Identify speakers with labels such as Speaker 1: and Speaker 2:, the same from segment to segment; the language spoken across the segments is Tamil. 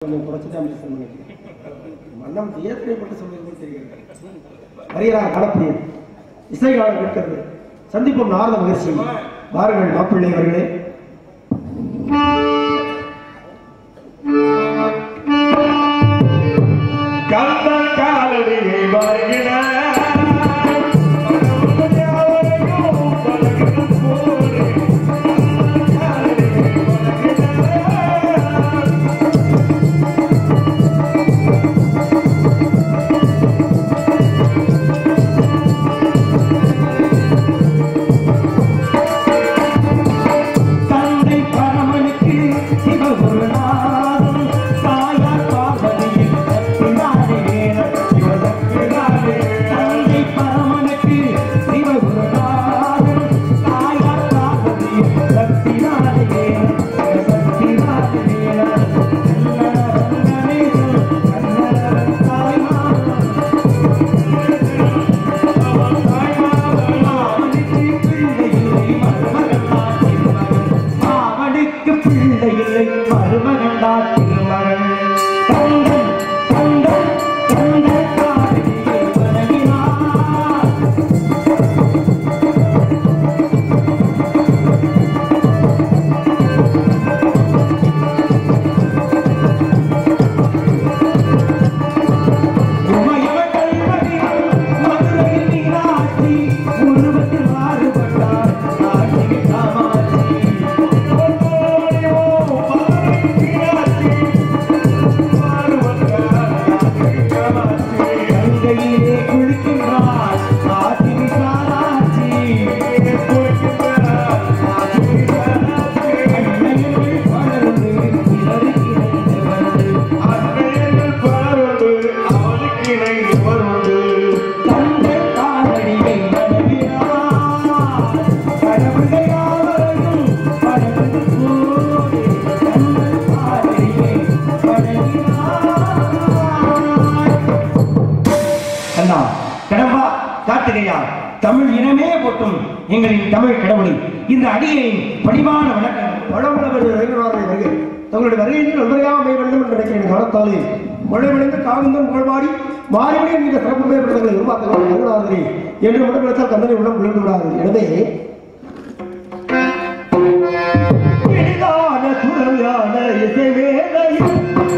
Speaker 1: கொஞ்சம் குறைச்சிட்டு அமைச்சர் பண்ணிக்கிறேன் மன்னம் ஏற்கனவே சொல்லியிருந்தே தெரிகிறது வருகிறார் காலப்பிரியர் இசை காலம் இருக்கிறது சந்திப்போம் நாரத மகிழ்ச்சி வாருங்கள் மாப்பிள்ளை அவர்களே
Speaker 2: கந்தன் காலடியை வருகிறார்
Speaker 3: தந்தை பரமனுக்கு சிவகுருநாதன் தாயார் பார்வதியின் சக்திநாதே சிவசக்திநாதே தந்தை பரமனுக்கு சிவகுருநாதன் தாயார் பார்வதியின் சக்திநாதே சிவசக்திநாதே கண்ணரங்கனே தாய்மாமன் அவனுக்கு பிள்ளை இல்லை மருமகண்டா திருமகன் தந்தன் தந்தன் தந்தன் காதலியை வணங்கினார் உமையவர்கள் மகிழ் மதுரையில் மீனாட்சி உருவத்தில் மாறுபட்டார் காட்சி காமாட்சி கங்கையிலே குளிக்கின்றார் காட்சி விசாலாட்சி அன்னையர்கள் பலர்ந்து இலருக்கு இணைந்து வந்து தந்தை காலடியை வணங்கினார் கடவுளை யாவரையும் படைத்து கூறி தந்தை காலடியை வணங்கினார்
Speaker 4: அண்ணா கடம்பா கார்த்திகையா தமிழ் இனமே போட்டும் எங்களின் தமிழ் கடவுளை இந்த அடியையின் பணிவான வணக்கம்
Speaker 1: வளமுள்ளவர் ரகுநாதனை வருகை தங்களுடைய வருகையில் நல்வரையாக அமைய வேண்டும் என்று நினைக்கிறேன் கவனத்தாலே மழை விளைந்து காவிந்தம் புகழ்பாடி மாறிவிட இந்த சிறப்பு மேம்படுத்தங்களை உருவாக்கலாம் ரகுநாதனை என்று மட்டும் நினைத்தால் கந்தனை உள்ளம் விழுந்து விடாது எனவே
Speaker 4: எளிதான சுரங்கான இசைவேலையில்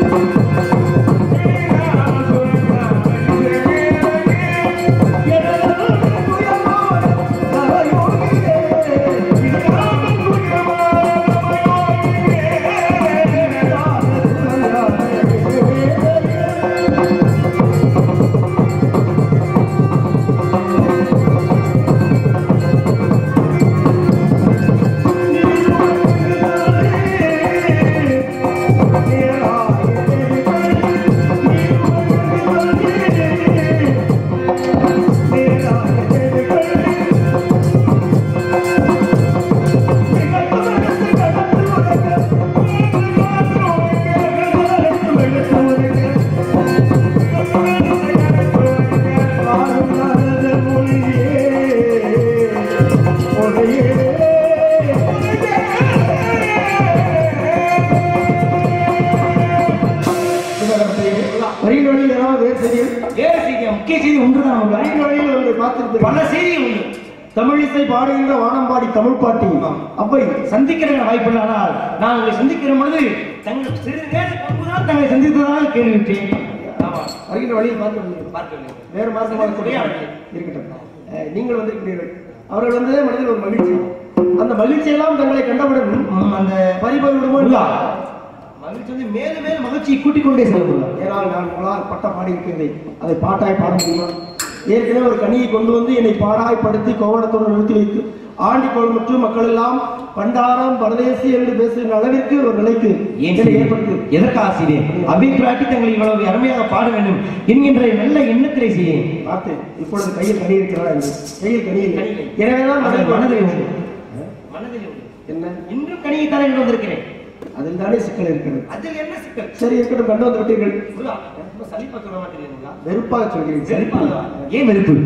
Speaker 1: வரியின் வழியில் ஏதாவது வேறு செய்திகள்
Speaker 4: வேறு செய்தி முக்கிய செய்தி ஒன்றுதான் உள்ள
Speaker 1: வரியின் வழியில் ஒன்றை பார்த்திருப்பீர்கள்
Speaker 4: பல செய்தி உண்டு
Speaker 1: தமிழிசை பாடுகின்ற வானம்பாடி தமிழ் பாட்டி அவ்வை
Speaker 4: சந்திக்கிற வாய்ப்பில்லை ஆனால் நான் உங்களை சந்திக்கிற பொழுது தங்கள் சிறிது நேரம் முன்புதான் தங்களை சந்தித்ததாக கேள்விப்பட்டேன் ஆமா
Speaker 1: வருகின்ற வழியில் பார்த்து
Speaker 4: பார்க்கவில்லை
Speaker 1: வேறு மார்க்கமாக
Speaker 4: உரையாடல்.
Speaker 1: இருக்கட்டும் அஹ், நீங்கள் வந்திருக்கிறீர்கள் அவர்கள் வந்ததே மனதில் ஒரு மகிழ்ச்சி அந்த மகிழ்ச்சி எல்லாம் தங்களை கண்டவுடன்
Speaker 4: ம், அந்த
Speaker 1: பறிபோய்விடுமோ
Speaker 4: முருகா, மகிழ்ச்சி வந்து மேலும் மேலும் மகிழ்ச்சியை கூட்டிக் கொண்டே செல்லுங்க
Speaker 1: ஏனால் நான் உங்களால் பட்ட பாடி இருக்கிறதை அதை பாட்டாய் பாட முடியுமா ஏற்கனவே ஒரு கனியை கொண்டு வந்து என்னை பாடாய் படுத்தி கோவணத்தோடு நிறுத்தி வைத்து ஆண்டி மற்றும் மக்கள் எல்லாம் பண்டாரம் பரதேசி என்று பேசுகிற அளவிற்கு ஒரு நிலைக்கு
Speaker 4: ஏன்
Speaker 1: என்னை ஏற்படுத்தி
Speaker 4: எதற்கு ஆசிரியர் அபிப்பிராட்டி தங்களை இவ்வளவு அருமையாக பாட வேண்டும் என்கின்ற நல்ல எண்ணத்திலே செய்ய
Speaker 1: பார்த்தேன் இப்பொழுது கையில் கனி இருக்கிறதா என்று கையில் கனி இல்லை
Speaker 4: கனி இல்லை.
Speaker 1: எனவேதான்
Speaker 4: அது
Speaker 1: மனதில்
Speaker 4: மனதில்
Speaker 1: மனதில்
Speaker 4: உண்டு. மனதில் உண்டு.
Speaker 1: என்ன
Speaker 4: இன்றும் கனியை தர என்று வந்திருக்கிறேன்
Speaker 1: அதில் தானே சிக்கல் இருக்கிறது
Speaker 4: அதில் என்ன சிக்கல்
Speaker 1: சரி இருக்கட்டும் கண்டு வந்து விட்டீர்கள்
Speaker 4: முருகா, ரொம்ப சலிப்பா சொல்ல மாட்டேங்கிறீங்களா
Speaker 1: வெறுப்பாக சொல்கிறேன்
Speaker 4: வெறுப்பா? ஏன் வெறுப்பு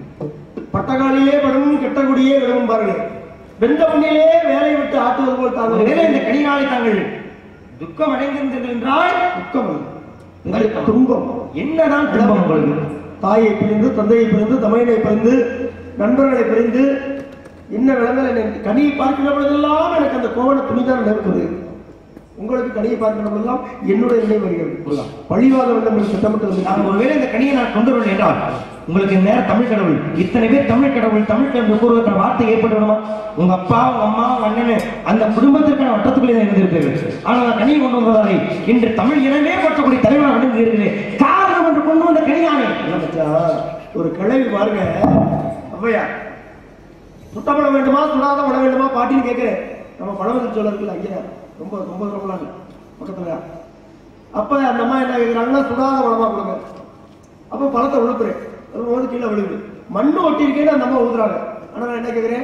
Speaker 1: பட்டகாலிலே படும் கெட்டகுடியே விடவும் பாருங்கள் வெந்த மண்ணிலே வேலை விட்டு ஆட்டுவது போல்
Speaker 4: ஒருவேளை இந்த
Speaker 1: தாங்கள்
Speaker 4: கனிநாளை தாங்கள் துக்கம் அடைந்திருந்தீர்கள் என்றால்
Speaker 1: துக்கம் அல்ல. பெரிய துன்பம்
Speaker 4: என்னதான் துன்பம் உங்களுக்கு
Speaker 1: தாயை பிரிந்து தந்தையை பிரிந்து தமையனை பிரிந்து நண்பர்களை பிரிந்து என்ன நிலைமையில என்னை கனியை பார்க்கிற பொழுதெல்லாம் எனக்கு அந்த கோவண துணிதான் நினைவுக்குது உங்களுக்கு கனியை பார்க்கிற பொழுதெல்லாம் என்னுடைய நினைவு வருகிறது பழிவாத வேண்டும் என்று திட்டமிட்டு
Speaker 4: நான்
Speaker 1: வந்து
Speaker 4: ஒருவேளை இந்த கனியை நான் கொண்டு வரேன் என்றால் உங்களுக்கு நேரம் தமிழ் கடவுள் இத்தனை பேர் தமிழ் கடவுள் தமிழ் கடவுள் கூறுவதற்கான வார்த்தை ஏற்பட்டு விடுமா உங்க அப்பா உங்க அம்மா உங்க அண்ணன் அந்த குடும்பத்திற்கான வட்டத்துக்குள்ளே தான் இருந்திருப்பீர்கள் ஆனால் அந்த கனியை கொண்டு வந்ததாலே இன்று தமிழ் இனமே போற்றக்கூடிய தலைவராக விளங்கி இருக்கிறேன் காரணம் என்று கொண்டு வந்த கனிதானே
Speaker 1: என்ன மச்சான், ஒரு கிழவி பாருங்க அவ்வையா சுத்தப்பட வேண்டுமா சுடாத விட வேண்டுமா பாட்டின்னு கேட்கிறேன் நம்ம பழவதி சொல்ல இருக்குல்ல ஐயா ரொம்ப ரொம்ப ரொம்பலாம் பக்கத்துல அப்ப அந்த அம்மா என்ன கேட்கிறாங்கன்னா சுடாத பழமா கொடுங்க அப்ப பழத்தை உழுப்புறேன் போது கீழே விழுகுது மண்ணு ஒட்டி இருக்கேன்னு அந்த அம்மா ஊதுறாங்க ஆனா நான் என்ன கேட்கிறேன்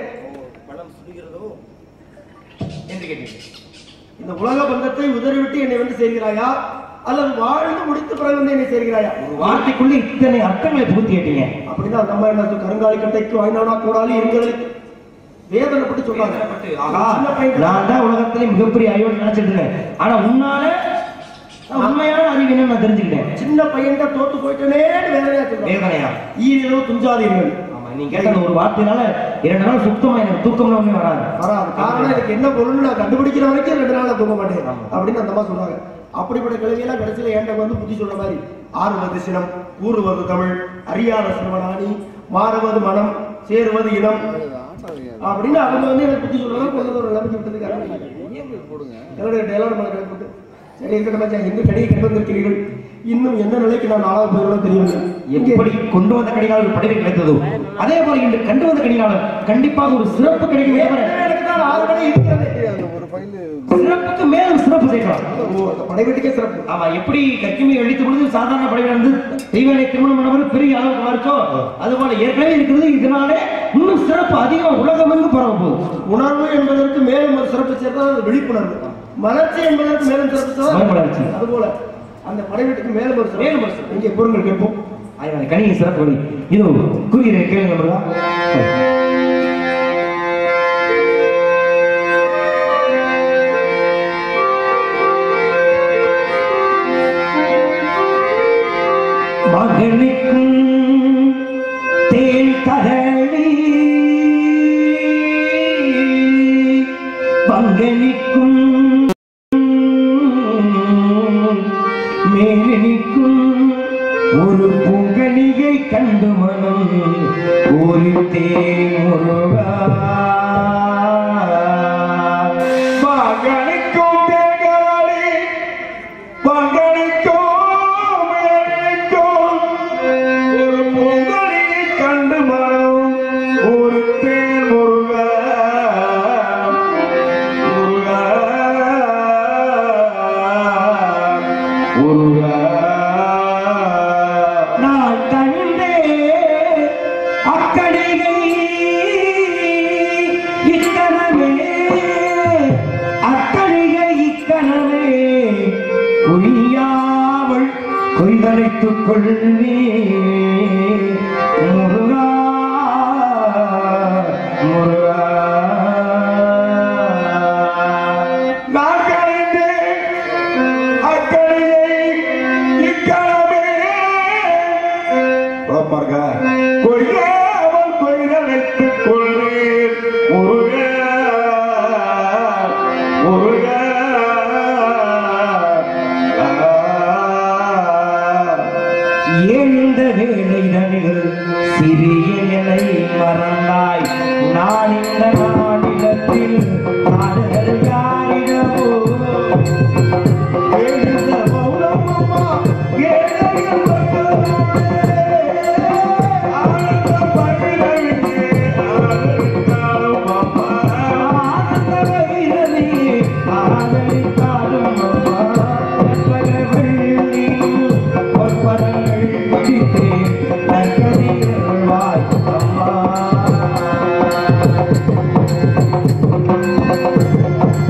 Speaker 4: என்று கேட்டீங்க
Speaker 1: இந்த உலக பந்தத்தை உதறிவிட்டு என்னை வந்து சேர்கிறாயா அல்லது வாழ்ந்து முடித்த பிறகு வந்து என்னை சேர்கிறாயா
Speaker 4: ஒரு வார்த்தைக்குள்ள இத்தனை அர்த்தங்களை புகுத்தி கேட்டீங்க
Speaker 1: அப்படின்னா அந்த அம்மா என்ன கருங்காலி கட்டைக்கு வாய்நாடா கூடாலி இருக்கிறதுக்கு வேதனைப்பட்டு சொல்றாங்க
Speaker 4: ஆகா,
Speaker 1: சின்ன பையன்
Speaker 4: நான் தான் உலகத்திலே மிகப்பெரிய ஐயோடு நினைச்சிட்டு இருந்தேன் ஆனா உன்னால நான் உண்மையான அறிவு என்னன்னு நான் தெரிஞ்சுக்கிட்டேன்
Speaker 1: சின்ன பையன்கிட்ட தோத்து போயிட்டேனேன்னு வேதனையா சொல்றாங்க
Speaker 4: வேதனையா
Speaker 1: ஈரிலோ துஞ்சாதீர்கள்
Speaker 4: ஆமா நீ கேட்ட அந்த ஒரு வார்த்தையினால இரண்டு நாள் சுத்தமா எனக்கு தூக்கம் ஒண்ணே வராது
Speaker 1: வராது காரணம் எனக்கு என்ன பொருள்னு நான் கண்டுபிடிக்கிற வரைக்கும் ரெண்டு நாள்ல தூங்க மாட்டேன் அப்படின்னு அந்த அம்மா சொல்றாங்க அப்படிப்பட்ட கிழவியெல்லாம் கடைசியில ஏன்ட்ட வந்து புத்தி சொல்ற மாதிரி ஆறுவது சினம் கூறுவது தமிழ் அறியாத சிறுவனானி மாறுவது மனம் சேருவது இனம் அப்படின்னு அவங்க வந்து எனக்கு புத்தி சொல்றாங்க கொஞ்சம் ஒரு நிலைமைக்கு விட்டதுக்கு என்னுடைய டெய்லர் மேல கணக்கு போட்டு சரி இருக்கட்டும் மச்சான், எங்க கடையை கொண்டு வந்திருக்கிறீர்கள் இன்னும் எந்த நிலைக்கு நான் நாளாக போகிறோம் தெரியவில்லை
Speaker 4: எப்படி கொண்டு வந்த கடிகாலம் ஒரு பதவி கிடைத்ததோ அதே போல இன்று கண்டு வந்த கடிகாலம் கண்டிப்பாக ஒரு சிறப்பு கிடைக்கும் தவிர
Speaker 1: எனக்கு தான் ஆறு கடை இருக்கிறது
Speaker 4: சிறப்புக்கு மேலும் சிறப்பு சேர்க்கலாம்
Speaker 1: ஓ, அந்த படைவெட்டிக்கே சிறப்பு
Speaker 4: ஆமா எப்படி கற்கிமை அழித்த பொழுது சாதாரண படைகள் வந்து தெய்வனை திருமணம் பண்ணவர் பெரிய அளவுக்கு மாறிச்சோ அது போல ஏற்கனவே இருக்கிறது இதனாலே இன்னும் சிறப்பு அதிகம் உலகம் எங்கு பரவ போகுது
Speaker 1: உணர்வு என்பதற்கு மேலும் ஒரு சிறப்பு சேர்த்தால் அது விழிப்புணர்வு மலர்ச்சி என்பதற்கு மேலும் சிறப்பு சேர்த்தால்
Speaker 4: மறுமலர்ச்சி.
Speaker 1: அதுபோல அந்த படைவெட்டுக்கு மேலும் ஒரு சிறப்பு.
Speaker 4: மேலும் ஒரு சிறப்பு.
Speaker 1: இங்கே பொருங்கள் கேட்போம்
Speaker 4: அதனால கணிகை சிறப்பு வழி இது கூறுகிறேன் கேளுங்க முருகா மகனுக்கும் தேன் கதழி பங்கனிக்கும் மேலினிக்கும் ஒரு பூங்கனிகை கண்டு மனம் ஒரு தேமுருகா
Speaker 2: மகனுக்கும் தேங்காளி மகனுக்கும் மேலுக்கும் ஒரு பொங்கலை கண்டு மனம் ஒரு தேன் முருகா முருகா முருகா
Speaker 4: நான் கண்டே அக்கடிகை இக்கணமே அக்கடிகை இக்கணமே கொய்யாவள் கொய்தலைத்துக் கொள்வே முருகா முருகா
Speaker 2: நான் கலைந்தேன் அக்கறையை இக்கணமே பாருங்க கொய்யாமல் கொய்தழைத்துக் கொள்வேன் முருகா முருகா
Speaker 4: எழுந்த வேலை தனிகள் சிறிய நிலை மறந்தாய் நான் இந்த நாடிடத்தில் நாடுகள் யாரிடமோ
Speaker 2: எழுந்த மௌனமம்மா, ஏழைகள் ஆனந்த பகிரவில்லை, ஆனந்தாலும் அம்மா.
Speaker 4: ஆனந்த வைரவி ஆதரித்தாலும் அம்மா, கற்பக வெள்ளியில் பொற்பதங்கள் பிடித்தே நற்கதியருள்வாய் அம்மா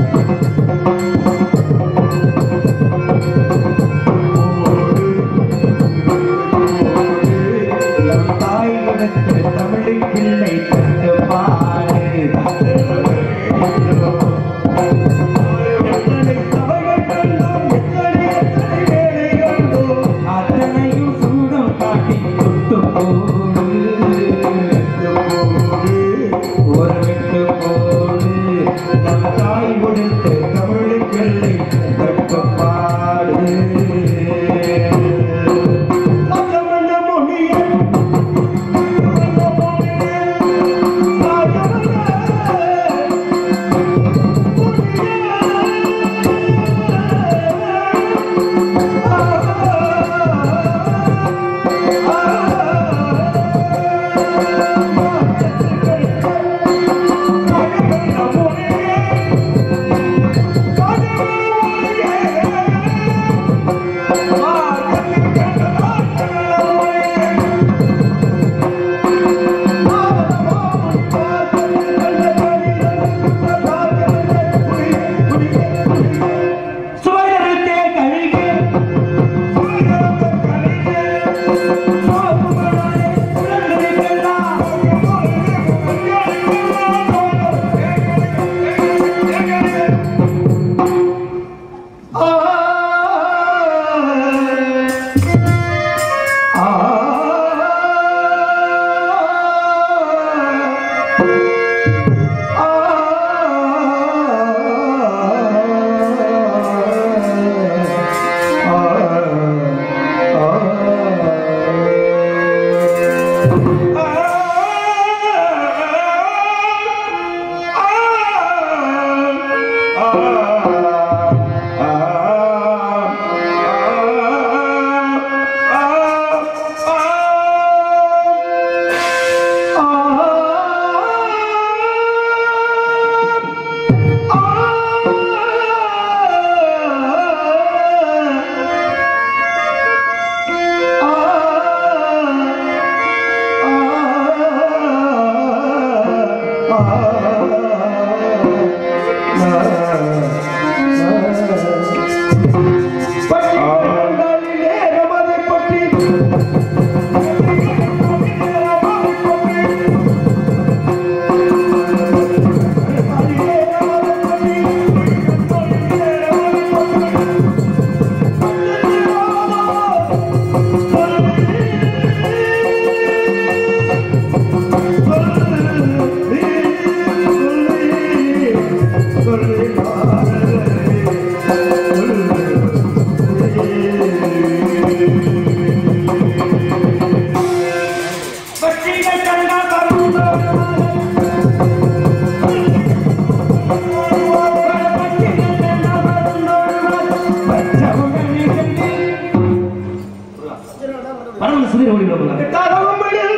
Speaker 4: பரவல் சிதறி ஓடி விடுவாங்க
Speaker 2: தரவம்படில்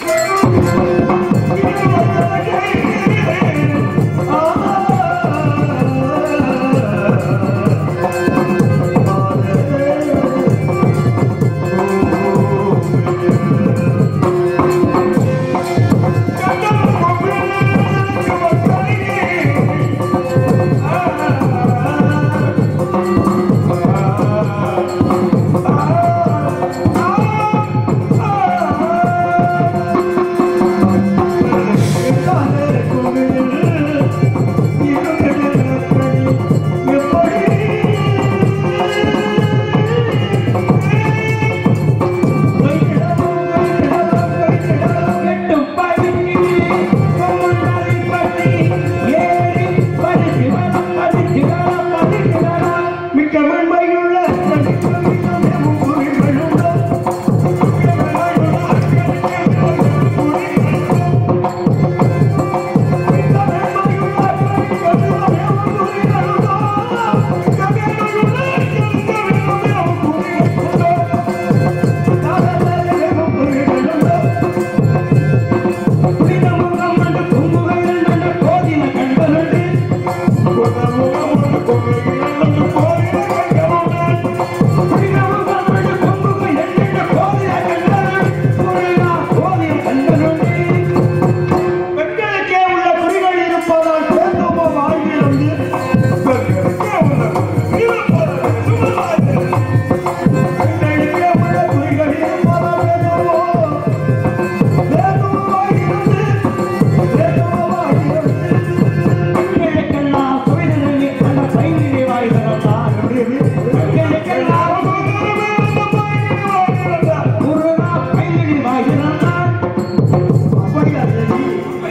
Speaker 3: எட்டும் பதினி கொமுன்னாரி பத்தி ஏறி பரிசி வரம் பரிசி வரம் பரிசி வரம்
Speaker 2: மிக்க மென்மையுள்ள
Speaker 3: தினமும் நம்மண்டு குங்குகையில் நண்ட கோதில கண்களுண்டு தினமும் நம்மண்டு குங்குகையில் நண்ட கோதில கண்களுண்டு முருகா கோதில கண்களுண்டு
Speaker 2: பெண்களுக்கே உள்ள குறிகள் இருப்பதால் பேசுவோமோ வாழ்வில் வந்து பெண்களுக்கே உள்ள பெண்களுக்கே உள்ள குறிகள் இருப்பதால் பேசுவோம் பேசுவோம் வாழ்விலிருந்து பேசுவோம் வாழ்விலிருந்து
Speaker 3: பெண்களுக்கெல்லாம் சுவைதரமே அந்த பையிலே வாழ்கிறதான் பெண்களுக்கெல்லாம் முருகா பையிலே வாழ்கிறதான்
Speaker 1: அப்படியா சரி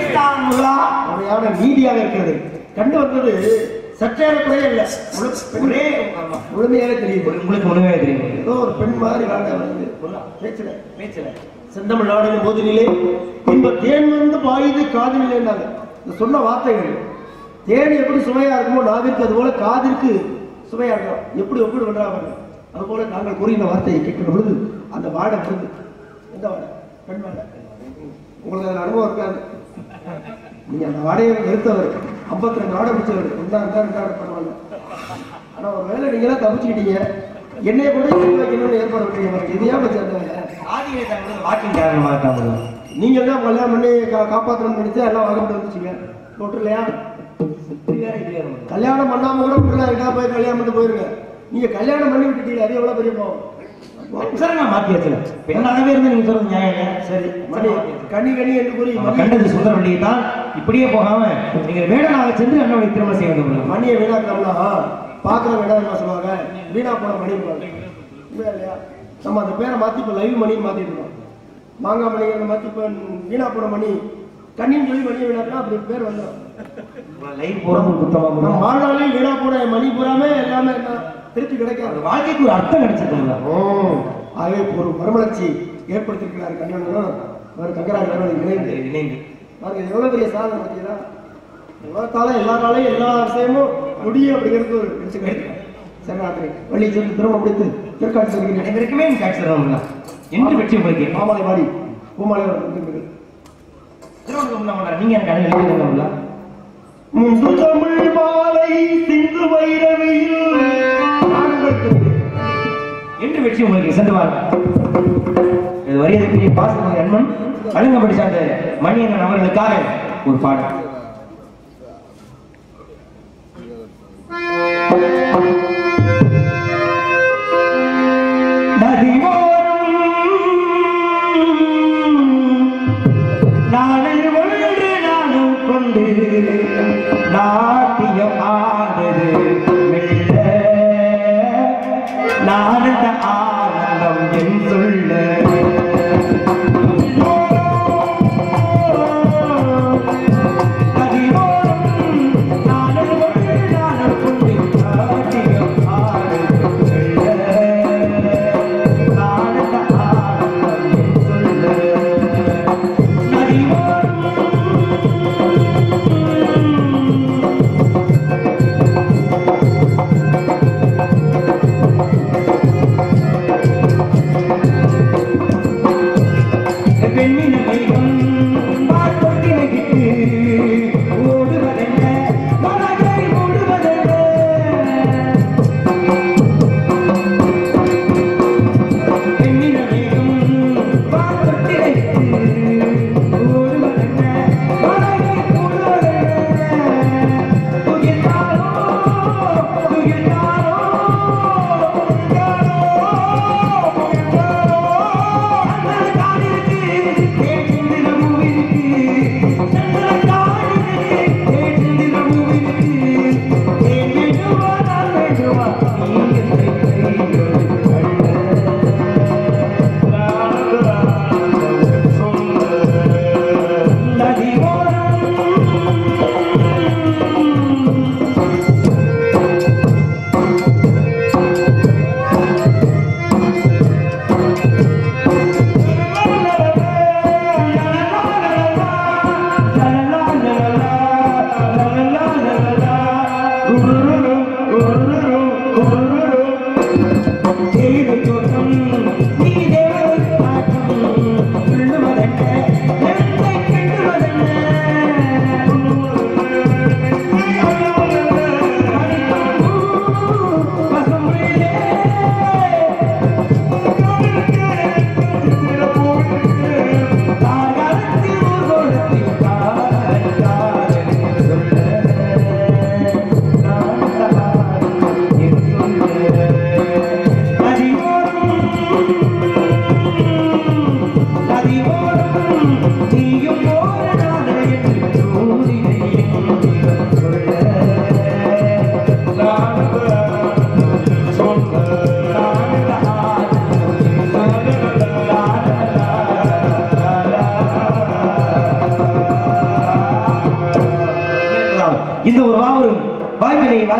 Speaker 1: முறையான நீதியாக இருக்கிறது கண்டு வந்தது சற்றேற குறைய இல்ல முழு-
Speaker 4: ஒரே
Speaker 1: முழுமையாக தெரியுது
Speaker 4: உங்களுக்கு முழுமையாக தெரியும்
Speaker 1: ஏதோ ஒரு பெண் மாதிரி வாழ வந்து பேச்சல பேச்சல செந்தமிழ் நாடின போதினிலே இன்ப தேன் வந்து பாயுது காதினிலேன்னாங்க இந்த சொன்ன வார்த்தைகள் தேன் எப்படி சுவையா இருக்குமோ நாவிற்கு அது போல காதிற்கு சுவையா இருக்கும் எப்படி ஒப்பிடு பண்றாங்க அது போல நாங்கள் கூறின வார்த்தையை கேட்கிற பொழுது அந்த வாடை வருது எந்த வாடை பெண் வாடை உங்களுக்கு அதில் அனுபவம் இருக்காது நீங்க அந்த வாடையை நிறுத்தவர் ஐம்பத்தி ரெண்டு வாடை பிடிச்சவர் ஒன்றா இருந்தா ரெண்டாவது பண்ணுவாங்க ஆனா ஒரு வேலை நீங்களாம் தப்பிச்சுக்கிட்டீங்க என்னைய கூட சிக்க வைக்கணும்னு ஏற்பாடு பண்ணீங்க இதையா வச்சிருந்தாங்க
Speaker 4: ஆதிகளை தங்கள் வாக்கின் காரணமாக தான்
Speaker 1: நீங்க தான் கல்யாணம் பண்ணி கா- காப்பாத்தணும்னு நினைச்சு எல்லாம் வாக்கப்பட்டு வந்துச்சுங்க போட்டுலையா கல்யாணம் பண்ணாம கூட விட்டுலாம் எங்கா போய் கல்யாணம் பண்ணிட்டு போயிருங்க நீங்க கல்யாணம் பண்ணி விட்டுட்டீங்க அது எவ்வளவு பெரிய பாவம்
Speaker 4: சார் நான் மாற்றி வச்சுல பெண்ணாகவே இருந்து நீங்க சொல்றது நியாயம் இல்லையா?
Speaker 1: சரி மணி கனி கனி என்று கூறி
Speaker 4: நம்ம கண்டது சுந்தர வண்டியை தான் இப்படியே போகாம நீங்க வேடனாக சென்று அண்ணனுடைய திருமணம் செய்ய வேண்டும்
Speaker 1: மணியை வீணாக்கணும்னா பாக்குற வேண்டாம் என்ன சொல்லுவாங்க வீணா போன மணி உண்மையா இல்லையா நம்ம அந்த பேரை மாத்தி இப்ப லைவ் மணின்னு மாத்திட்டு இருக்கோம் மாங்காய் மணி அந்த மாத்தி இப்ப வீணா போன மணி கண்ணின்னு சொல்லி மணியை வீணாக்கினா அப்படி பேர் வந்துடும்
Speaker 4: லைஃப் போறது குத்தமா
Speaker 1: நம்ம
Speaker 4: போகும்.
Speaker 1: வாழ்நாளில் வீணா போன மணி பூராமே எல்லாமே என்ன திருப்பி கிடைக்காது
Speaker 4: ஒரு வாழ்க்கைக்கு ஒரு அர்த்தம் கிடைச்சிருக்குங்களா
Speaker 1: ஆகவே ஒரு மறுமலர்ச்சி ஏற்படுத்தியிருக்கிறார் கண்ணனும் அவர் தங்கராஜ் இணைந்து
Speaker 4: இணைந்து
Speaker 1: பாருங்க இது எவ்வளவு பெரிய சாதனை பார்த்தீங்களா உலகத்தால எல்லாராலையும் எல்லா விஷயமும் முடியும் அப்படிங்கிறது ஒரு வச்சுக்கிறேன் சரணாத்திரி வள்ளி சென்று திரும்ப முடித்து திருக்காட்சி செல்கிறேன்
Speaker 4: அனைவருக்குமே காட்சி தரணுங்களா என்று வெற்றி உங்களுக்கு
Speaker 1: மாமலை வாடி பூமாலை வருகிறது
Speaker 4: திருவண்ணாமலை மாவட்டம் நீங்க எனக்கு அழகு எழுதிருக்கீங்களா
Speaker 1: முந்து தமிழ் மாலை சிந்து வைரவியில் ஆண்களுக்கு
Speaker 4: என்று வெற்றி உங்களுக்கு சென்று வாருங்கள் இது வரியதற்குரிய பாசன அன்பன் வழங்கப்படி சார்ந்த மணியன் அவர்களுக்காக ஒரு பாடல் நாளில் ஒன்று நானும் கொண்டு நாட்டியம் ஆனது மெல்ல நானந்த ஆனந்தம் என் சொல்ல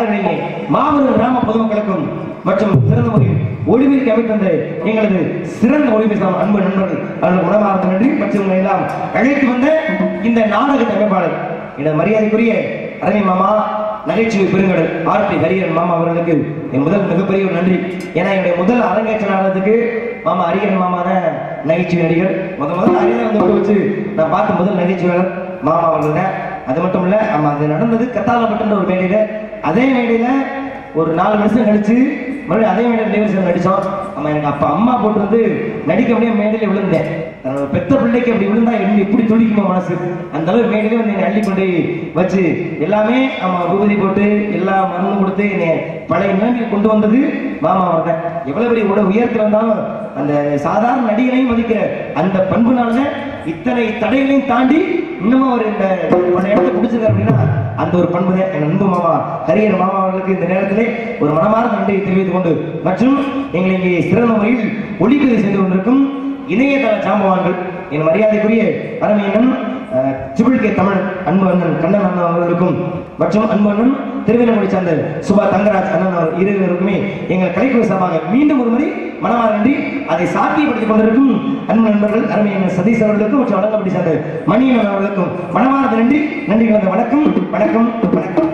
Speaker 4: நாடுகளிலே மாபெரும் கிராம பொதுமக்களுக்கும் மற்றும் சிறந்த முறையில் ஒளிபெருக்கி அமைத்தந்த எங்களது சிறந்த ஒளிபெருக்கம் அன்பு நண்பர்கள் அவர்கள் உணவார்ந்த நன்றி மற்றும் உங்களை எல்லாம் அழைத்து வந்த இந்த நாடக அமைப்பாளர் எனது மரியாதைக்குரிய அரவி மாமா நகைச்சுவை பெருங்கடல் ஆர் பி ஹரியன் மாமா அவர்களுக்கு என் முதல் மிகப்பெரிய ஒரு நன்றி ஏன்னா என்னுடைய முதல் அரங்கேற்ற நாடகத்துக்கு மாமா ஹரியன் மாமா தான் நகைச்சுவை நடிகர் முத முதல்ல ஹரியனை வந்து உட்கார வச்சு நான் பார்த்த முதல் நகைச்சுவையாளர் மாமா அவர்கள் தான் அது மட்டும் இல்ல ஆமா அது நடந்தது கத்தாலப்பட்டுன்ற ஒரு மேடையில அதே மேடையில ஒரு நாலு வருஷம் கழிச்சு மறுபடியும் அதே மேடையில் நிகழ்ச்சி நடிச்சோம் ஆமா எனக்கு அப்ப அம்மா போட்டு வந்து நடிக்க முடியாம மேடையில விழுந்தேன் தன்னோட பெத்த பிள்ளைக்கு அப்படி விழுந்தா என்ன எப்படி துடிக்குமா மனசு அந்த அளவு மேடையில வந்து என்னை அள்ளி கொண்டு போய் வச்சு எல்லாமே ஆமா விபூதி போட்டு எல்லா மருந்து கொடுத்து என்னை பழைய நிலைமைக்கு கொண்டு வந்தது மாமா அவர்தான் எவ்வளவு பெரிய உட உயரத்தில் இருந்தாலும் அந்த சாதாரண நடிகரையும் மதிக்கிற அந்த பண்புனால இத்தனை தடைகளையும் தாண்டி இன்னமும் அவர் இந்த பல இடத்தை பிடிச்சிருக்காரு அப்படின்னா அந்த ஒரு பண்பு தான் என் அன்பு மாமா ஹரியர் மாமா அவர்களுக்கு இந்த நேரத்திலே ஒரு மனமார்ந்த நன்றியை தெரிவித்துக் கொண்டு மற்றும் எங்களை இங்கே சிறந்த முறையில் ஒளிப்பதிவு செய்து கொண்டிருக்கும் இணையதள சாம்பவான்கள் என் மரியாதைக்குரிய அரமையண்ணன் சிபிள் கே தமிழ் அன்பு அண்ணன் கண்ணன் அண்ணன் அவர்களுக்கும் மற்றும் அன்பு அண்ணன் திருவிழமொழி சார்ந்த சுபா தங்கராஜ் அண்ணன் அவர் இருவருக்குமே எங்கள் கலைக்குழு சார்பாக மீண்டும் ஒரு முறை மனமார நன்றி அதை சாத்தியப்படுத்திக் கொண்டிருக்கும் அன்பு நண்பர்கள் அருமையான சதீஷ் அவர்களுக்கும் மற்றும் வழங்கப்படி சார்ந்த மணியன் அவர்களுக்கும் மனமார்ந்த நன்றி நன்றி கலந்த வணக்கம் வணக்கம் வணக்கம்